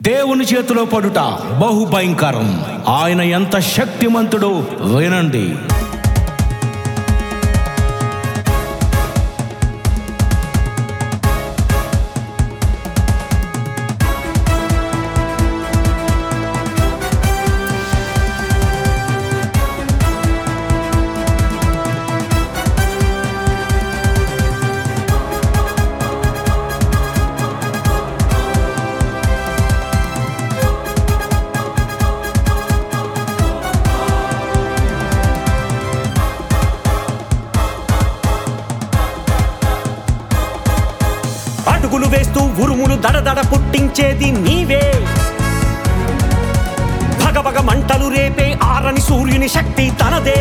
దేవుని చేతిలో పడుట బహు భయంకరం ఆయన ఎంత శక్తిమంతుడో వినండి అడుగులు వేస్తూ ఉరుములు దడదడ పుట్టించేది నీవే భగభగ మంటలు రేపే ఆరని సూర్యుని శక్తి తనదే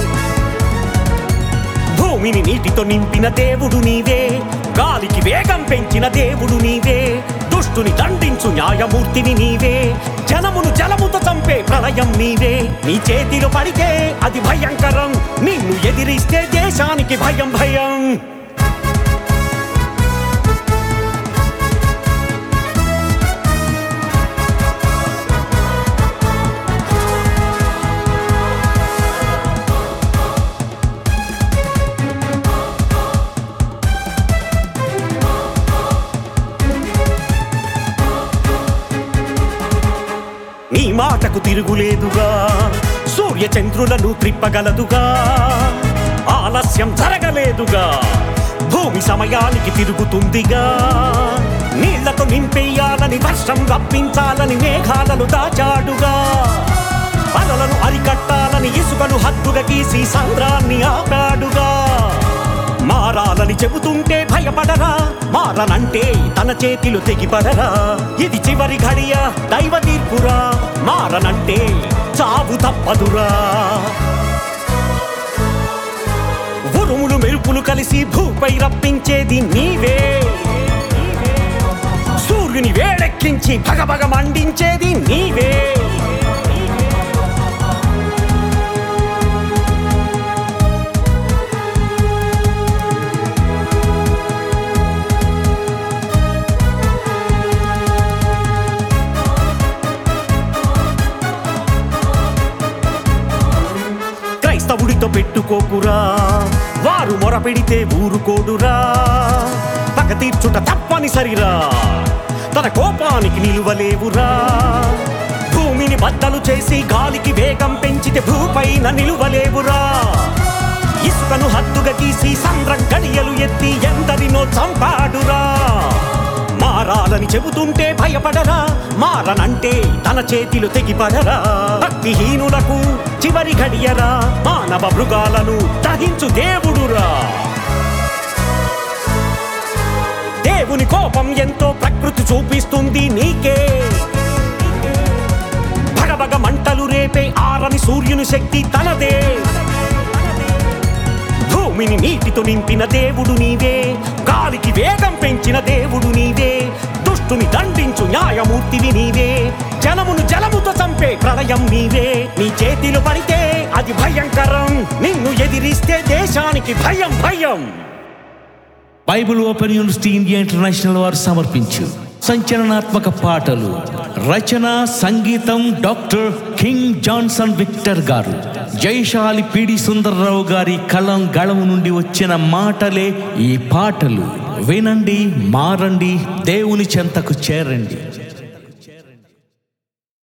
భూమిని నీటితో నింపిన దేవుడు నీవే గాలికి వేగం పెంచిన దేవుడు నీవే దుష్టుని దండించు న్యాయమూర్తిని నీవే జనమును జలముతో చంపే ప్రళయం నీవే నీ చేతిలో పడితే అది భయంకరం నిన్ను ఎదిరిస్తే దేశానికి భయం భయం నీ మాటకు తిరుగులేదుగా సూర్య చంద్రులను త్రిప్పగలదుగా ఆలస్యం జరగలేదుగా భూమి సమయానికి తిరుగుతుందిగా నీళ్లతో నింపేయాలని వర్షం రప్పించాలని మేఘాలను దాచాడుగా అలలను అరికట్టాలని ఇసుకను హద్దుగా గీసి సంద్రాన్ని ఆపాడుగా మారాలని చెబుతుంటే భయపడరా మారనంటే తన చేతిలో తెగిపడరా ఇది చివరి ఘడియ దైవ తీర్పురా మారనంటే చావు తప్పదురా ఉరుములు మెరుపులు కలిసి భూపై రప్పించేది నీవే సూర్యుని వేడెక్కించి భగభగ మండించేది నీవే క్రైస్తవుడితో పెట్టుకోకురా వారు మొరపెడితే ఊరుకోడురా పగ తీర్చుట తప్పనిసరిరా తన కోపానికి నిలువలేవురా భూమిని బద్దలు చేసి గాలికి వేగం పెంచితే భూపైన నిలువలేవురా ఇసుకను హద్దుగా గీసి సంద్రం గడియలు ఎత్తి ఎందరినో చంపాడురా మారాలని చెబుతుంటే భయపడరా మారనంటే తన చేతిలో తెగిపడరా భక్తిహీనులకు చివరి గడియరా మానవ మృగాలను దహించు దేవుడురా దేవుని కోపం ఎంతో ప్రకృతి చూపిస్తుంది నీకే భగభగ మంటలు రేపే ఆరని సూర్యుని శక్తి తనదే భూమిని నీటితో నింపిన దేవుడు నీవే గాలికి వేగం పెంచిన దేవుడు నీవే దుష్టుని దండించు న్యాయమూర్తివి నీవే జనమును జలముతో చంపే ప్రళయం నీవే నీ చేతిలో పడితే అది భయంకరం నిన్ను ఎదిరిస్తే దేశానికి భయం భయం bible open university India international వారు సమర్పించు సంచలనాత్మక పాటలు రచన సంగీతం డాక్టర్ కింగ్ జాన్సన్ విక్టర్ గారు జయశాలి పిడి సుందర్రావు గారి కలం గళము నుండి వచ్చిన మాటలే ఈ పాటలు వినండి మారండి దేవుని చెంతకు చేరండి